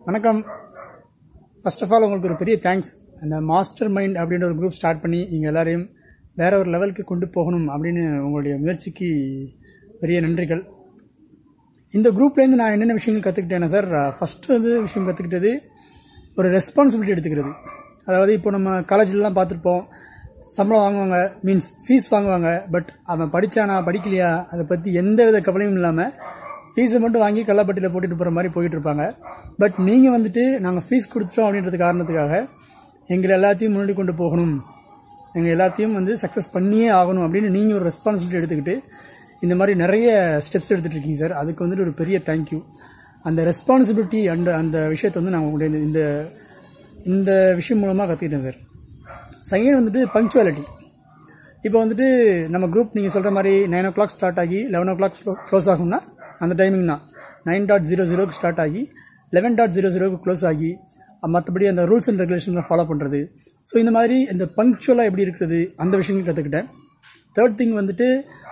வணக்கம் first of all உங்களுக்கு ஒரு பெரிய தேங்க்ஸ் அந்த மாஸ்டர் மைண்ட் அப்படின்ற ஒரு குரூப் ஸ்டார்ட் பண்ணி நீங்கள் எல்லாரையும் வேற ஒரு லெவலுக்கு கொண்டு போகணும் அப்படின்னு உங்களுடைய முயற்சிக்கு பெரிய நன்றிகள் இந்த குரூப்லேருந்து நான் என்னென்ன விஷயங்கள் கற்றுக்கிட்டேன்னா சார் ஃபஸ்ட்டு வந்து விஷயம் கற்றுக்கிட்டது ஒரு ரெஸ்பான்சிபிலிட்டி எடுத்துக்கிறது அதாவது இப்போ நம்ம காலேஜ்லலாம் பார்த்துருப்போம் சம்பளம் வாங்குவாங்க மீன்ஸ் ஃபீஸ் வாங்குவாங்க பட் அவன் படித்தானா படிக்கலையா அதை பற்றி எந்த வித கவலையும் இல்லாமல் ஃபீஸை மட்டும் வாங்கி கல்லாப்பட்டியில் போட்டுட்டு போகிற மாதிரி போயிட்டு இருப்பாங்க பட் நீங்கள் வந்துட்டு நாங்கள் ஃபீஸ் கொடுத்துட்டோம் அப்படின்றது காரணத்துக்காக எங்களை எல்லாத்தையும் முன்னாடி கொண்டு போகணும் எங்கள் எல்லாத்தையும் வந்து சக்ஸஸ் பண்ணியே ஆகணும் அப்படின்னு நீங்கள் ஒரு ரெஸ்பான்சிபிலிட்டி எடுத்துக்கிட்டு இந்த மாதிரி நிறைய ஸ்டெப்ஸ் எடுத்துகிட்டு இருக்கீங்க சார் அதுக்கு வந்துட்டு ஒரு பெரிய தேங்க்யூ அந்த ரெஸ்பான்சிபிலிட்டி அந்த அந்த விஷயத்தை வந்து நான் உங்களுடைய இந்த இந்த விஷயம் மூலமாக கற்றுக்கிட்டேன் சார் செகண்ட் வந்துட்டு பங்க்சுவாலிட்டி இப்போ வந்துட்டு நம்ம குரூப் நீங்கள் சொல்கிற மாதிரி நைன் ஓ கிளாக் ஸ்டார்ட் ஆகி லெவன் ஓ கிளாக் க்ளோஸ் ஆகும்னா அந்த டைமிங் தான் நைன் டாட் ஜீரோ ஜீரோக்கு ஸ்டார்ட் ஆகி லெவன் டாட் ஜீரோ ஜீரோக்கு க்ளோஸ் ஆகி மற்றபடி அந்த ரூல்ஸ் அண்ட் ரெகுலேஷன்லாம் ஃபாலோ பண்ணுறது ஸோ இந்த மாதிரி இந்த பங்க்சுவலாக எப்படி இருக்குது அந்த விஷயங்கள் கற்றுக்கிட்டேன் தேர்ட் திங் வந்துட்டு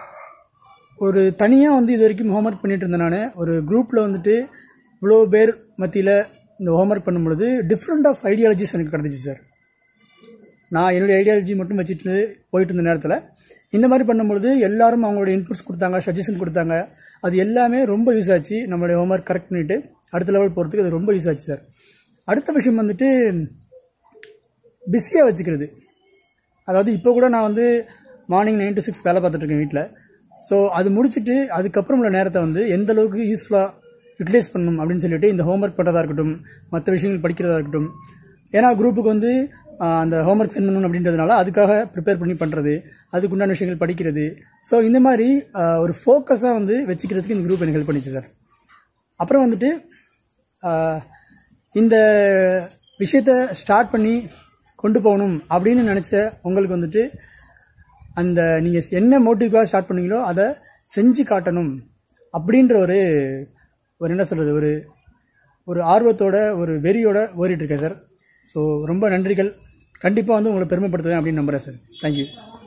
ஒரு தனியாக வந்து இது வரைக்கும் ஹோம்ஒர்க் பண்ணிட்டு இருந்தேன் நான் ஒரு குரூப்பில் வந்துட்டு இவ்வளோ பேர் மத்தியில் இந்த ஹோம்ஒர்க் பண்ணும்பொழுது டிஃப்ரெண்ட் ஆஃப் ஐடியாலஜிஸ் எனக்கு கிடச்சிச்சு சார் நான் என்னுடைய ஐடியாலஜி மட்டும் வச்சுட்டு போயிட்டு இருந்த நேரத்தில் இந்த மாதிரி பண்ணும்பொழுது எல்லாரும் அவங்களோட இன்புட்ஸ் கொடுத்தாங்க சஜஷன் கொடுத்தாங்க அது எல்லாமே ரொம்ப யூஸ் ஆச்சு நம்மளுடைய ஹோம்ஒர்க் கரெக்ட் பண்ணிட்டு அடுத்த லெவல் போகிறதுக்கு அது ரொம்ப யூஸ் ஆச்சு சார் அடுத்த விஷயம் வந்துட்டு பிஸியாக வச்சுக்கிறது அதாவது இப்போ கூட நான் வந்து மார்னிங் நைன் டு சிக்ஸ் வேலை பார்த்துட்டு இருக்கேன் வீட்டில் ஸோ அது முடிச்சுட்டு அதுக்கப்புறம் உள்ள நேரத்தை வந்து எந்த அளவுக்கு யூஸ்ஃபுல்லாக யூட்டிலைஸ் பண்ணணும் அப்படின்னு சொல்லிட்டு இந்த ஹோம்ஒர்க் பண்ணுறதா இருக்கட்டும் மற்ற விஷயங்கள் படிக்கிறதா இருக்கட்டும் ஏன்னா குரூப்புக்கு வந்து ஆஹ், அந்த ஹோம்ஒர்க் சென்ட் பண்ணணும் அப்படின்றதுனால அதுக்காக ப்ரிப்பேர் பண்ணி பண்ணுறது அதுக்குண்டான விஷயங்கள் படிக்கிறது ஸோ இந்த மாதிரி ஆஹ், ஒரு ஃபோக்கஸாக வந்து வச்சுக்கிறதுக்கு இந்த குரூப் எனக்கு ஹெல்ப் பண்ணிச்சு சார் அப்புறம் வந்துட்டு ஆஹ், இந்த விஷயத்த ஸ்டார்ட் பண்ணி கொண்டு போகணும் அப்படின்னு நினச்ச உங்களுக்கு வந்துட்டு அந்த நீங்கள் என்ன மோட்டிவாக ஸ்டார்ட் பண்ணீங்களோ அதை செஞ்சு காட்டணும் அப்படின்ற ஒரு ஒரு என்ன சொல்கிறது ஒரு ஒரு ஆர்வத்தோட ஒரு வெறியோட ஓடிட்டு இருக்கேன் சார் ஸோ ரொம்ப நன்றிகள் கண்டிப்பாக வந்து உங்களை பெருமைப்படுத்துவேன் அப்படின்னு நம்புகிறேன் சார் தேங்க்யூ